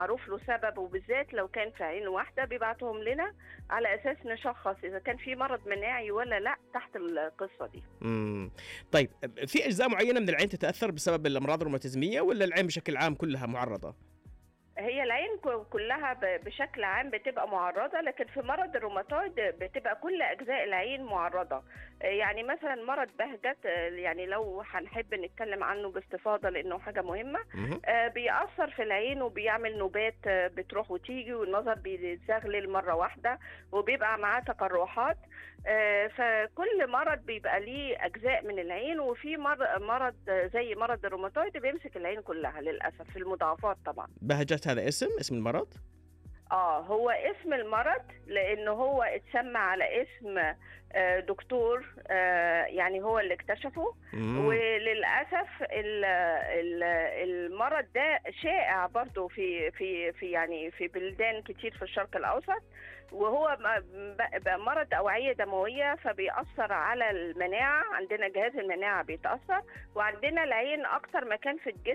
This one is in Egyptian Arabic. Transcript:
معروف له سبب وبالذات لو كان في عين واحده بيبعتهم لنا على اساس نشخص اذا كان في مرض مناعي ولا لا تحت القصه دي امم طيب في اجزاء معينه من العين تتاثر بسبب الامراض الروماتيزميه ولا العين بشكل عام كلها معرضه هي العين ك- كلها ب- بشكل عام بتبقى معرضة لكن في مرض الروماتويد بتبقى كل أجزاء العين معرضة آه، يعني مثلا مرض بهجت آه، يعني لو هنحب نتكلم عنه باستفاضة لأنه حاجة مهمة مهم. آه، بيأثر في العين وبيعمل نوبات آه، بتروح وتيجي والنظر بيزغلل مرة واحدة وبيبقى معاه تقرحات آه، فكل مرض بيبقى ليه أجزاء من العين وفي مر- مرض آه، زي مرض الروماتويد بيمسك العين كلها للأسف في المضاعفات طبعا بهجت هذا اسم اسم المرض اه هو اسم المرض لانه هو اتسمى على اسم آه، دكتور آه، يعني هو اللي اكتشفه مم. وللاسف ال- ال- المرض ده شائع برضو في في في يعني في بلدان كتير في الشرق الاوسط وهو م- ب- بقى مرض اوعيه دمويه فبيأثر على المناعه عندنا جهاز المناعه بيتأثر وعندنا العين اكتر مكان في الجسم